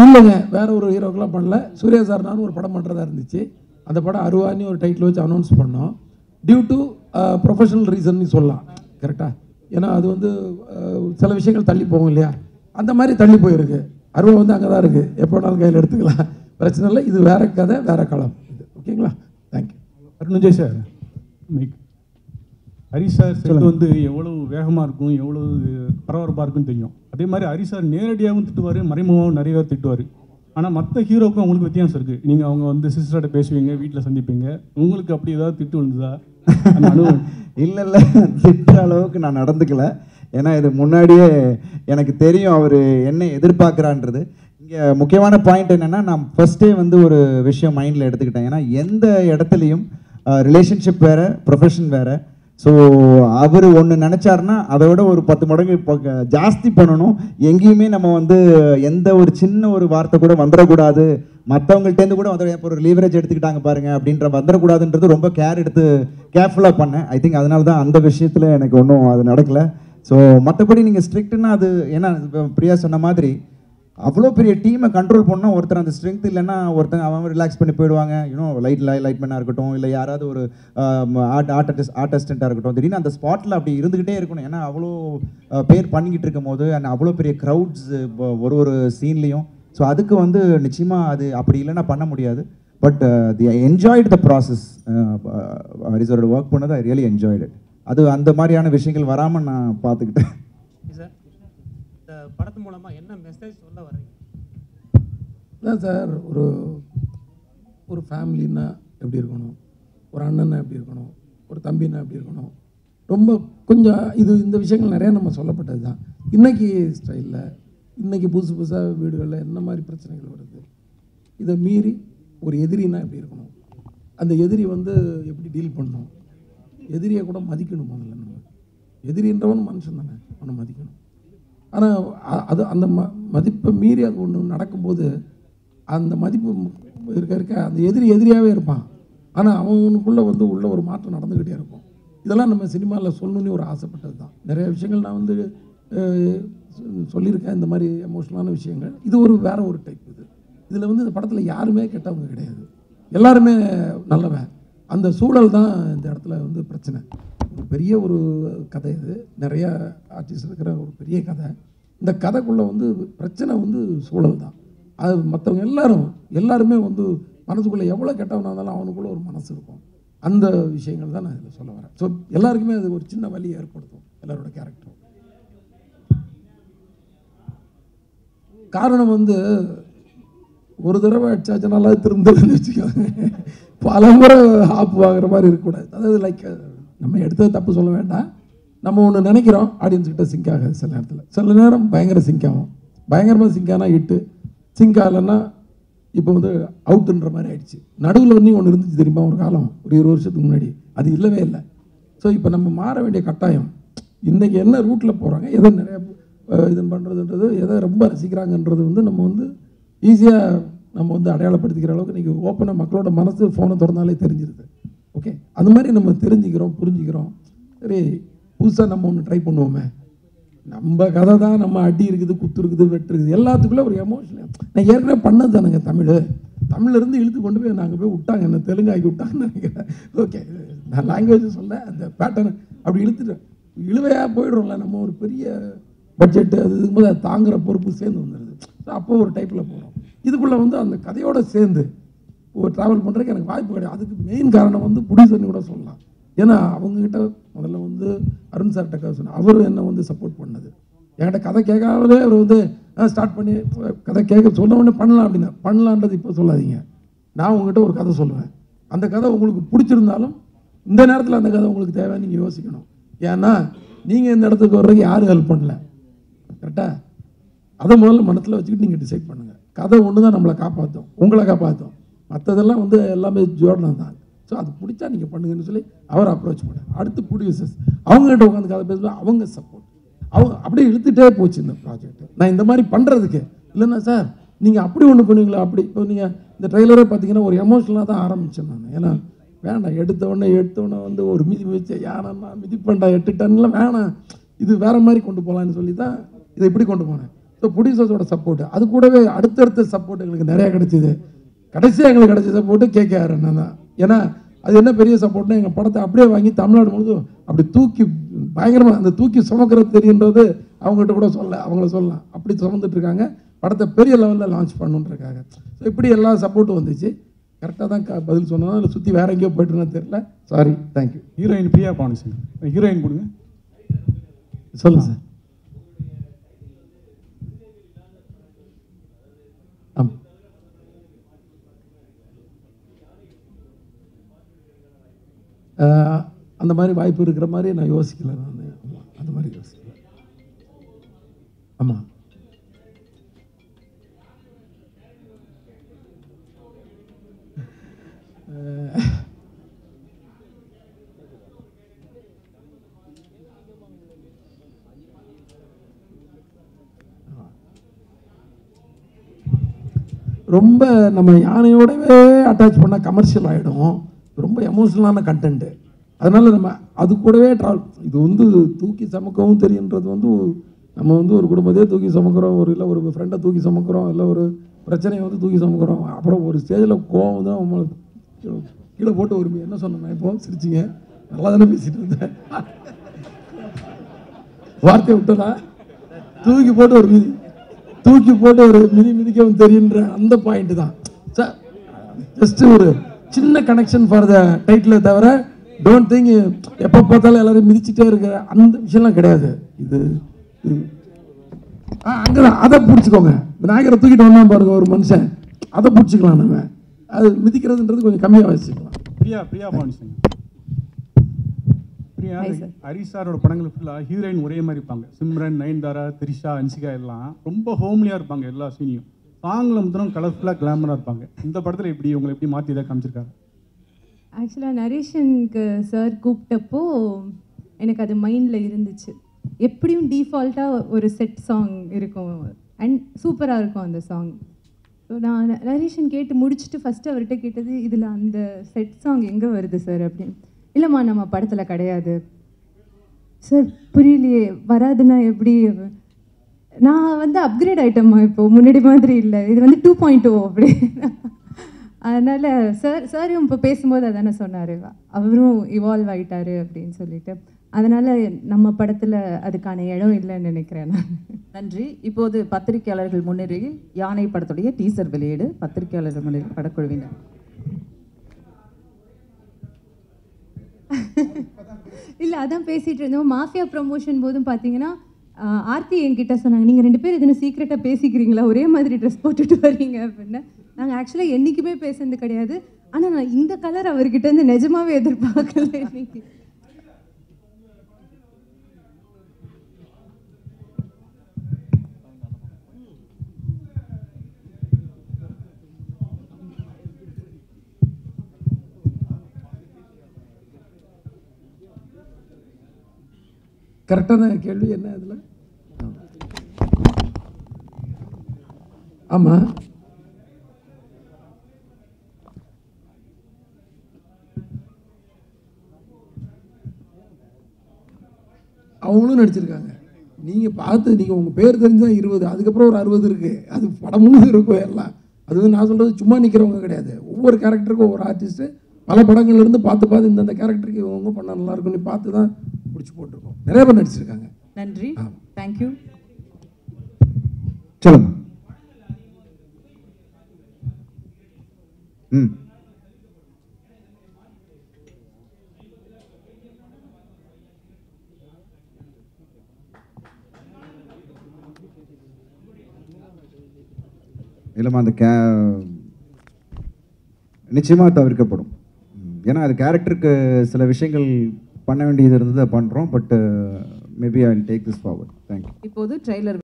இல்லைங்க வேற ஒரு ஹீரோக்கெல்லாம் பண்ணல சூர்யா சார் நானும் ஒரு படம் பண்ணுறதா இருந்துச்சு அந்த படம் அருவானி ஒரு டைட்டில் வச்சு அனௌன்ஸ் பண்ணோம் டியூ டு ப்ரொஃபஷனல் ரீசன் சொல்லலாம் கரெக்டாக ஏன்னா அது வந்து அஹ், சில விஷயங்கள் தள்ளி போகும் இல்லையா அந்த மாதிரி தள்ளி போயிருக்கு அருவா வந்து அங்கே தான் இருக்குது எப்போ வேணாலும் கையில் எடுத்துக்கலாம் பிரச்சனை இல்லை இது வேற கதை வேற களம் இது ஓகேங்களா thank you Arun sir mic Hari sir set வந்து எவ்வளவு வேகமாக இருக்கும் எவ்வளவு பரபரப்பாக இருக்குன்னு தெரியும் அதே மாதிரி ஹரி சார் நேரடியாகவும் திட்டுவார் மறைமுகமாகவும் நிறைய பேர் திட்டுவார் ஆனால் மற்ற ஹீரோக்கும் அவங்களுக்கு வித்தியாசம் இருக்குது நீங்கள் அவங்க வந்து சிஸ்டர்கிட்ட பேசுவீங்க வீட்டில் சந்திப்பீங்க உங்களுக்கு அப்படி ஏதாவது திட்டு விழுந்ததா அந்த அனுபவம் இல்லை இல்லை திட்டுற அளவுக்கு நான் நடந்துக்கல ஏன்னா இது முன்னாடியே எனக்கு தெரியும் அவர் என்ன எதிர்பார்க்குறான்றது இங்கே முக்கியமான பாயிண்ட் என்னென்னா நான் ஃபஸ்ட்டே வந்து ஒரு விஷயம் மைண்டில் எடுத்துக்கிட்டேன் ஏன்னா எந்த இடத்துலையும் ரிலேஷன்ஷிப் வேறு ப்ரொஃபஷன் வேறு ஸோ அவர் ஒன்று நினச்சாருன்னா அதை விட ஒரு பத்து மடங்கு இப்போ க- ஜாஸ்தி பண்ணணும் எங்கேயுமே நம்ம வந்து எந்த ஒரு சின்ன ஒரு வார்த்தை கூட வந்துடக்கூடாது மற்றவங்கள்ட்டேருந்து கூட வந்து இப்போ ஒரு லீவரேஜ் எடுத்துக்கிட்டாங்க பாருங்க அப்படின்ற வந்துடக்கூடாதுன்றது ரொம்ப கேர் எடுத்து கேர்ஃபுல்லாக பண்ணேன் ஐ திங்க் அதனால தான் அந்த விஷயத்தில் எனக்கு ஒன்றும் அது நடக்கல ஸோ மற்றபடி நீங்கள் ஸ்ட்ரிக்ட்னா அது ஏன்னா இப்ப பிரியா சொன்ன மாதிரி அவ்வளோ பெரிய டீமை கண்ட்ரோல் பண்ணால் ஒருத்தர் அந்த ஸ்ட்ரென்த் இல்லைன்னா ஒருத்தன் அவன் ரிலாக்ஸ் பண்ணி போயிடுவாங்க யூனோ லைட் லைட் மேனாக இருக்கட்டும் இல்லை யாராவது ஒரு ஆர்ட் ஆர்டிஸ்ட் ஆர்டிஸ்டண்ட்டாக இருக்கட்டும் திடீர்னு அந்த ஸ்பாட்டில் அப்படி இருந்துக்கிட்டே இருக்கணும் ஏன்னா அவ்வளோ அஹ், பேர் பண்ணிக்கிட்டு இருக்கும் போது அண்ட் அவ்வளோ பெரிய க்ரௌட்ஸ் ஒரு ஒரு சீன்லேயும் ஸோ அதுக்கு வந்து நிச்சயமாக அது அப்படி இல்லைன்னா பண்ண முடியாது but the enjoyed the process ஹரிசரோட ஒர்க் பண்ணது ஐ ரியலி என்ஜாய்டு அது அந்த மாதிரியான விஷயங்கள் வராமல் நான் பார்த்துக்கிட்டேன் சார் இந்த படத்து மூலமா என்ன மெசேஜ் சொல்ல வர்றீங்க அதான் சார் ஒரு ஒரு ஃபேமிலின்னா எப்படி இருக்கணும் ஒரு அண்ணன்னா எப்படி இருக்கணும் ஒரு தம்பின்னா எப்படி இருக்கணும் ரொம்ப கொஞ்சம் இது இந்த விஷயங்கள் நிறையா நம்ம சொல்லப்பட்டது தான் இன்றைக்கி ஸ்டைலில் இன்றைக்கி புதுசு புதுசாக வீடுகளில் என்ன மாதிரி பிரச்சனைகள் வருது இதை மீறி ஒரு எதிரினா எப்படி இருக்கணும் அந்த எதிரி வந்து எப்படி டீல் பண்ணணும் எதிரியை கூட மதிக்கணும் முதல்ல நம்ம எதிரின்றவன் மனுஷன் தானே அவனை மதிக்கணும் ஆனால் அது அந்த ம மதிப்பை மீறி அது ஒன்று நடக்கும்போது அந்த மதிப்பு இருக்க இருக்க அந்த எதிரி எதிரியாகவே இருப்பான் ஆனால் அவனுக்குள்ளே வந்து உள்ள ஒரு மாற்றம் நடந்துக்கிட்டே இருக்கும் இதெல்லாம் நம்ம சினிமாவில் சொல்லணும்னு ஒரு ஆசைப்பட்டது தான் நிறைய விஷயங்கள் நான் வந்து அஹ், சொ- சொல்லியிருக்கேன் இந்த மாதிரி எமோஷனலான விஷயங்கள் இது ஒரு வேற ஒரு டைப் இது இதில் வந்து இந்த படத்தில் யாருமே கெட்டவங்க கிடையாது எல்லாருமே நல்லவன் அந்த சூழல் தான் இந்த இடத்துல வந்து பிரச்சனை ஒரு பெரிய ஒரு கதை இது நிறைய ஆர்டிஸ்ட் இருக்கிற ஒரு பெரிய கதை இந்த கதைக்குள்ளே வந்து பிரச்சனை வந்து சூழல் தான் அது மற்றவங்க எல்லாரும் எல்லாருமே வந்து மனசுக்குள்ளே எவ்வளோ கெட்டவனாக இருந்தாலும் அவனுக்குள்ள ஒரு மனசு இருக்கும் அந்த விஷயங்கள் தான் நான் இதில் சொல்ல வரேன் ஸோ எல்லாருக்குமே அது ஒரு சின்ன வலி ஏற்படுத்தும் எல்லாரோட கேரக்டரும் காரணம் வந்து ஒரு தடவை அடிச்சாச்சுனால திரும்பலன்னு வச்சுக்கோங்க பல முறை ஆப்பு வாங்குற மாதிரி இருக்கக்கூடாது அதாவது லைக் நம்ம எடுத்தது தப்பு சொல்ல வேண்டாம் நம்ம ஒன்று நினைக்கிறோம் ஆடியன்ஸ் கிட்ட சிங்க் ஆகாது சில நேரத்தில் சில நேரம் பயங்கர சிங்க் ஆகும் பயங்கரமாக சிங்க் ஆனால் இட்டு சிங்க் ஆகலைன்னா இப்போ வந்து அவுட்டுன்ற மாதிரி ஆயிடுச்சு நடுவில் ஒன்று ஒன்று இருந்துச்சு தெரியுமா ஒரு காலம் ஒரு இருபது வருஷத்துக்கு முன்னாடி அது இல்லவே இல்லை ஸோ இப்போ நம்ம மாற வேண்டிய கட்டாயம் இன்றைக்கி என்ன ரூட்டில் போகிறாங்க எதை நிறைய அஹ், இது பண்ணுறதுன்றது எதை ரொம்ப ரசிக்கிறாங்கன்றது வந்து நம்ம வந்து ஈஸியாக நம்ம வந்து அடையாளப்படுத்திக்கிற அளவுக்கு இன்றைக்கி ஓப்பனாக மக்களோட மனசு ஃபோனை திறந்தாலே தெரிஞ்சிருது ஓகே அது மாதிரி நம்ம தெரிஞ்சுக்கிறோம் புரிஞ்சுக்கிறோம் சரி புதுசாக நம்ம ஒன்று ட்ரை பண்ணுவோமே நம்ம கதை தான் நம்ம அடி இருக்குது குத்து இருக்குது வெட்டு இருக்குது எல்லாத்துக்குள்ளே ஒரு எமோஷன் நான் ஏற்கனவே பண்ணது தானுங்க தமிழ் தமிழ்ல இருந்து இழுத்து கொண்டு போய் நாங்கள் போய் விட்டாங்க என்ன தெலுங்கு ஆக்கி விட்டாங்கன்னு நினைக்கிறேன் ஓகே நான் லாங்குவேஜ் சொல்ல அந்த பேட்டர்ன் அப்படி இழுத்துட்டேன் இழுவையாக போயிடுறோம்ல நம்ம ஒரு பெரிய பட்ஜெட்டு அது இருக்கும்போது அதை தாங்குற பொறுப்பு சேர்ந்து வந்துடுது ஸோ அப்போ ஒரு டைப்பில் போகிறோம் இதுக்குள்ளே வந்து அந்த கதையோட சேர்ந்து ஒரு ட்ராவல் பண்ணுறதுக்கு எனக்கு வாய்ப்பு கிடையாது அதுக்கு மெயின் காரணம் வந்து ப்ரொடியூசர்னு கூட சொல்லலாம் ஏன்னா அவங்கக்கிட்ட முதல்ல வந்து அருண் சார்கிட்ட கதை சொன்னேன் அவர் என்ன வந்து சப்போர்ட் பண்ணது என்கிட்ட கதை கேட்காமலே அவர் வந்து ஸ்டார்ட் பண்ணி அஹ், கதை கேட்க சொன்ன உடனே பண்ணலாம் அப்படின்னா பண்ணலான்றது இப்போ சொல்லாதீங்க நான் உங்ககிட்ட ஒரு கதை சொல்லுவேன் அந்த கதை உங்களுக்கு பிடிச்சிருந்தாலும் இந்த நேரத்தில் அந்த கதை உங்களுக்கு தேவை நீங்கள் யோசிக்கணும் ஏன்னா நீங்கள் இந்த இடத்துக்கு வர்றதுக்கு யாரும் ஹெல்ப் பண்ணல கரெக்டாக அதை முதல்ல மனசில் வச்சுக்கிட்டு நீங்கள் டிசைட் பண்ணுங்கள் கதை ஒன்று தான் நம்மளை காப்பாற்றும் உங்களை காப்பாற்றும் மற்றதெல்லாம் வந்து எல்லாமே ஜோடனம் தான் ஸோ அது பிடிச்சா நீங்கள் பண்ணுங்கன்னு சொல்லி அவர் அப்ரோச் பண்ணார் அடுத்து ப்ரொடியூசர்ஸ் அவங்ககிட்ட உட்காந்து கதை பேசுவோம் அவங்க சப்போர்ட் அவங்க அப்படியே இழுத்துட்டே போச்சு இந்த ப்ராஜெக்ட் நான் இந்த மாதிரி பண்ணுறதுக்கு இல்லைன்னா சார் நீங்கள் அப்படி ஒன்று பண்ணுவீங்களா அப்படி இப்போ நீங்கள் இந்த ட்ரெய்லரே பார்த்தீங்கன்னா ஒரு எமோஷனலாக தான் ஆரம்பித்தேன் நான் ஏன்னா வேண்டாம் எடுத்த உடனே எடுத்த உடனே வந்து ஒரு மிதி வச்ச யானைன்னா மிதிப்பண்டா எட்டு டன்லாம் வேணாம் இது வேற மாதிரி கொண்டு போகலான்னு சொல்லி தான் இதை இப்படி கொண்டு போனேன் ஸோ ப்ரொடியூசர்ஸோட சப்போர்ட் அது கூடவே அடுத்தடுத்த சப்போர்ட் எங்களுக்கு நிறையா கிடைச்சிது கடைசியாக எங்களுக்கு கிடைச்ச சப்போர்ட்டு கேகேஆர் அண்ணன் தான் ஏன்னா அது என்ன பெரிய சப்போர்ட்னா எங்கள் படத்தை அப்படியே வாங்கி தமிழ்நாடு முழுதும் அப்படி தூக்கி பயங்கரமாக அந்த தூக்கி சுமக்கிறது தெரியுன்றது அவங்ககிட்ட கூட சொல்ல அவங்கள சொல்லலாம் அப்படி சுமந்துட்டு இருக்காங்க படத்தை பெரிய லெவலில் லான்ச் பண்ணுன்றக்காக ஸோ இப்படி எல்லா சப்போர்ட்டும் வந்துச்சு கரெக்டாக தான் க- பதில் சொன்னோம் இல்லை சுற்றி வேற எங்கேயோ போயிட்டுனா தெரியல sorry thank you heroine Priya Banusingh heroine கொடுங்க சொல்லுங்க சார் ஆம் ஆஹ், அந்த மாதிரி வாய்ப்பு இருக்கிற மாதிரி நான் யோசிக்கல நான் ஆமா, அந்த மாதிரி யோசிக்கல ஆமாம் ரொம்ப நம்ம யானையோடவே அட்டாச் பண்ணால் கமர்ஷியல் ஆகிடும் ரொம்ப எமோஷனலான கண்டென்ட்டு அதனால நம்ம அது கூடவே ட்ராவல் இது வந்து தூக்கி சமக்கவும் தெரியுன்றது வந்து நம்ம வந்து ஒரு குடும்பத்தையே தூக்கி சுமக்கிறோம் ஒரு இல்லை ஒரு ஃப்ரெண்டை தூக்கி சுமக்கிறோம் இல்லை ஒரு பிரச்சனையை வந்து தூக்கி சுமக்கிறோம் அப்புறம் ஒரு ஸ்டேஜில் கோவம் வந்து நம்ம கீழே- கீழே போட்டு ஒரு என்ன சொன்னேன் இப்போ சிரிச்சிங்க நல்லா தானே பேசிட்டு இருந்தேன் வார்த்தை விட்டனா தூக்கி போட்டு ஒரு மிதி தூக்கி போட்டு ஒரு மிதி மிதிக்கவும் தெரியுன்ற அந்த பாயிண்ட் தான் சார் ஜஸ்ட் ஒரு சின்ன கனெக்ஷன் ஃபார் த டைட்டில் தவிர டோன்ட் திங்க் எப்போ பார்த்தாலும் எல்லாரும் மிதிச்சிட்டே இருக்கிற அந்த விஷயம்லாம் கிடையாது இது இது- ஆ அங்கே தான் அதை பிடிச்சிக்கோங்க விநாயகரை தூக்கிட்டு வந்தான் பாருங்க ஒரு மனுஷன் அதை பிடிச்சிக்கலாம் நம்ம அது மிதிக்கிறதுன்றது கொஞ்சம் கம்மியாக வச்சுக்கலாம் பிரியா பிரியா பானுசிங் பிரியா ஹரிஷ் சாரோட படங்கள் ஃபுல்லாக ஹீரோயின் ஒரே மாதிரி இருப்பாங்க சிம்ரன் நயன்தாரா த்ரிஷா அன்சிகா எல்லாம் ரொம்ப ஹோம்லியாக இருப்பாங்க எல்லா சீனியும் சாங்கில் மட்டும் கலர்ஃபுல்லாக கிளாமராக இருப்பாங்க இந்த படத்தில் எப்படி உங்களை எப்படி மாற்றி இதை காமிச்சிருக்காரு ஆக்சுவலாக நரேஷனுக்கு சார் கூப்பிட்டப்போ எனக்கு அது மைண்டில் இருந்துச்சு எப்படியும் டீஃபால்ட்டாக ஒரு செட் சாங் இருக்கும் அண்ட் சூப்பராக இருக்கும் அந்த சாங் ஸோ நான் ந- நரேஷன் கேட்டு முடிச்சுட்டு ஃபஸ்ட்டு அவர்கிட்ட கேட்டது இதில் அந்த செட் சாங் எங்கே வருது சார் அப்படின்னு இல்லைம்மா நம்ம படத்தில் கிடையாது சார் புரியலையே வராதுன்னா எப்படி நான் வந்து அப்கிரேட் ஆயிட்டேம்மா இப்போ முன்னாடி மாதிரி இல்லை இது வந்து டூ பாயிண்ட் டூ அப்படி அதனால சார் சாரும் இப்போ பேசும்போது அதானே சொன்னார் அவரும் இவால்வ் ஆயிட்டாரு அப்படின்னு சொல்லிட்டு அதனால நம்ம படத்தில் அதுக்கான இடம் இல்லைன்னு நினைக்கிறேன் நான் நன்றி இப்போது பத்திரிகையாளர்கள் முன்னிலையில் யானை படத்துடைய டீசர் வெளியீடு பத்திரிகையாளர்கள் முன்னிலையில் படக்குழுவினர் இல்லை அதான் பேசிட்டு இருந்தோம் மாஃபியா ப்ரமோஷன் போதும் பார்த்தீங்கன்னா ஆஹ், ஆர்த்தி என்கிட்ட சொன்னாங்க நீங்கள் ரெண்டு பேரும் எதுனா சீக்கிரட்டாக பேசிக்கிறீங்களா ஒரே மாதிரி ட்ரெஸ் போட்டுட்டு வர்றீங்க அப்படின்னு நாங்கள் ஆக்சுவலாக என்றைக்குமே பேசுனது கிடையாது ஆனால் நான் இந்த கலர் அவர்கிட்ட இருந்து நிஜமாவே எதிர்பார்க்கல இன்னைக்கு கரெக்டான கேள்வி என்ன இதில் ஆமாம் அவங்களும் நடிச்சிருக்காங்க நீங்கள் பார்த்து நீங்கள் உங்கள் பேர் தெரிஞ்சால் இருபது அதுக்கப்புறம் ஒரு அறுபது இருக்குது அது படம் முழுது இருக்கும் எல்லாம் அது வந்து நான் சொல்கிறது சும்மா நிற்கிறவங்க கிடையாது ஒவ்வொரு கேரக்டருக்கும் ஒவ்வொரு ஆர்டிஸ்ட்டு பல படங்கள்ல இருந்து பார்த்து பார்த்து இந்தந்த கேரக்டருக்கு இவங்க பண்ண நல்லா இருக்கும்னு பார்த்து தான் பிடிச்சி போட்டிருக்கோம் நிறைய பேர் நடிச்சிருக்காங்க நன்றி ஆமா. தேங்க்யூ சொல்லுங்க ம் இல்லைம்மா அந்த கே நிச்சயமாக தவிர்க்கப்படும் ம், ஏன்னா அது கேரக்டருக்கு சில விஷயங்கள் பண்ண வேண்டியது இருந்தது பண்ணுறோம் but maybe I take this forward thank you இப்போது ட்ரெய்லர்